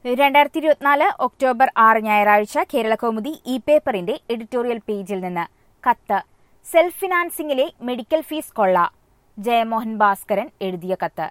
രണ്ടായിരത്തി ഇരുപത്തിനാല് ഒക്ടോബർ ആറ് ഞായറാഴ്ച കേരള കൗമുദി ഇ പേപ്പറിന്റെ എഡിറ്റോറിയൽ പേജിൽ നിന്ന് കത്ത് സെൽഫ് ഫിനാൻസിംഗിലെ മെഡിക്കൽ ഫീസ് കൊള്ള ജയമോഹൻ ഭാസ്കരൻ എഴുതിയ കത്ത്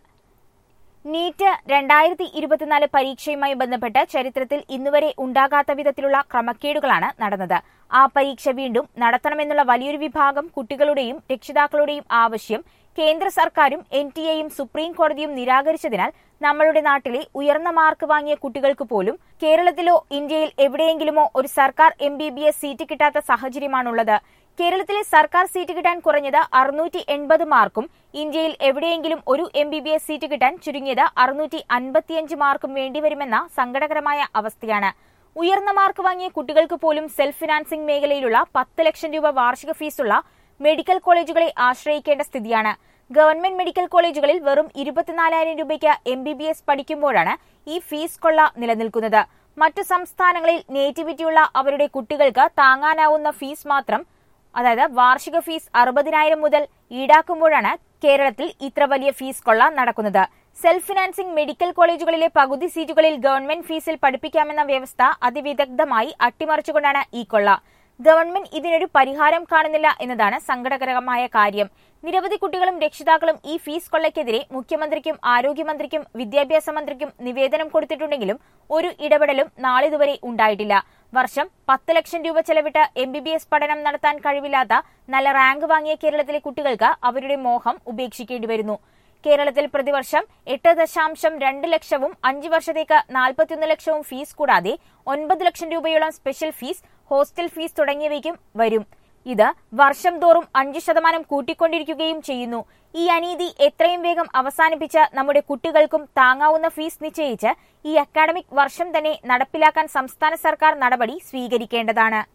നീറ്റ് രണ്ടായിരത്തി ഇരുപത്തിനാല് പരീക്ഷയുമായി ബന്ധപ്പെട്ട് ചരിത്രത്തിൽ ഇന്നുവരെ ഉണ്ടാകാത്ത വിധത്തിലുള്ള ക്രമക്കേടുകളാണ് നടന്നത് ആ പരീക്ഷ വീണ്ടും നടത്തണമെന്നുള്ള വലിയൊരു വിഭാഗം കുട്ടികളുടെയും രക്ഷിതാക്കളുടെയും ആവശ്യം കേന്ദ്ര സർക്കാരും എൻ ടി എയും സുപ്രീം കോടതിയും നിരാകരിച്ചതിനാൽ നമ്മളുടെ നാട്ടിലെ ഉയർന്ന മാർക്ക് വാങ്ങിയ കുട്ടികൾക്ക് പോലും കേരളത്തിലോ ഇന്ത്യയിൽ എവിടെയെങ്കിലുമോ ഒരു സർക്കാർ M B B S seat കിട്ടാത്ത സാഹചര്യമാണുള്ളത് കേരളത്തിലെ സർക്കാർ സീറ്റ് കിട്ടാൻ കുറഞ്ഞത് അറുന്നൂറ്റി എൺപത് മാർക്കും ഇന്ത്യയിൽ എവിടെയെങ്കിലും ഒരു M B B S seat കിട്ടാൻ ചുരുങ്ങിയത് അറുന്നൂറ്റി അൻപത്തിയഞ്ച് മാർക്കും വേണ്ടിവരുമെന്ന സങ്കടകരമായ അവസ്ഥയാണ് ഉയർന്ന മാർക്ക് വാങ്ങിയ കുട്ടികൾക്ക് പോലും സെൽഫ് ഫിനാൻസിംഗ് മേഖലയിലുള്ള പത്ത് ലക്ഷം രൂപ വാർഷിക ഫീസുള്ള മെഡിക്കൽ കോളേജുകളെ ആശ്രയിക്കേണ്ട സ്ഥിതിയാണ് ഗവൺമെന്റ് മെഡിക്കൽ കോളേജുകളിൽ വെറും ഇരുപത്തിനാലായിരം രൂപയ്ക്ക് എം ബി ബി എസ് പഠിക്കുമ്പോഴാണ് ഈ ഫീസ് കൊള്ള നിലനിൽക്കുന്നത് മറ്റു സംസ്ഥാനങ്ങളിൽ നേറ്റിവിറ്റിയുള്ള അവരുടെ കുട്ടികൾക്ക് താങ്ങാനാവുന്ന ഫീസ് മാത്രം അതായത് വാർഷിക ഫീസ് അറുപതിനായിരം മുതൽ ഈടാക്കുമ്പോഴാണ് കേരളത്തിൽ ഇത്ര വലിയ ഫീസ് കൊള്ള നടക്കുന്നത് സെൽഫ് ഫിനാൻസിംഗ് മെഡിക്കൽ കോളേജുകളിലെ പകുതി സീറ്റുകളിൽ ഗവൺമെന്റ് ഫീസിൽ പഠിപ്പിക്കാമെന്ന വ്യവസ്ഥ അതിവിദഗ്ധമായി അട്ടിമറിച്ചുകൊണ്ടാണ് ഈ കൊള്ള ഗവൺമെന്റ് ഇതിനൊരു പരിഹാരം കാണുന്നില്ല എന്നതാണ് സങ്കടകരമായ കാര്യം നിരവധി കുട്ടികളും രക്ഷിതാക്കളും ഈ ഫീസ് കൊള്ളയ്ക്കെതിരെ മുഖ്യമന്ത്രിക്കും ആരോഗ്യമന്ത്രിക്കും വിദ്യാഭ്യാസ മന്ത്രിക്കും നിവേദനം കൊടുത്തിട്ടുണ്ടെങ്കിലും ഒരു ഇടപെടലും നാളിതുവരെ ഉണ്ടായിട്ടില്ല വർഷം പത്ത് ലക്ഷം രൂപ ചെലവിട്ട് എം ബി ബി എസ് പഠനം നടത്താൻ കഴിവില്ലാത്ത നല്ല റാങ്ക് വാങ്ങിയ കേരളത്തിലെ കുട്ടികൾക്ക് അവരുടെ മോഹം ഉപേക്ഷിക്കേണ്ടി വരുന്നു കേരളത്തിൽ പ്രതിവർഷം എട്ട് ദശാംശം രണ്ട് ലക്ഷവും അഞ്ച് വർഷത്തേക്ക് നാൽപ്പത്തിയൊന്ന് ലക്ഷവും ഫീസ് കൂടാതെ ഒൻപത് ലക്ഷം രൂപയോളം സ്പെഷ്യൽ ഫീസ് ഹോസ്റ്റൽ ഫീസ് തുടങ്ങിയവയ്ക്കും വരും ഇത് വർഷം തോറും അഞ്ച് ശതമാനം കൂട്ടിക്കൊണ്ടിരിക്കുകയും ചെയ്യുന്നു ഈ അനീതി എത്രയും വേഗം അവസാനിപ്പിച്ച് നമ്മുടെ കുട്ടികൾക്കും താങ്ങാവുന്ന ഫീസ് നിശ്ചയിച്ച് ഈ അക്കാഡമിക് വർഷം തന്നെ നടപ്പിലാക്കാൻ സംസ്ഥാന സർക്കാർ നടപടി സ്വീകരിക്കേണ്ടതാണ്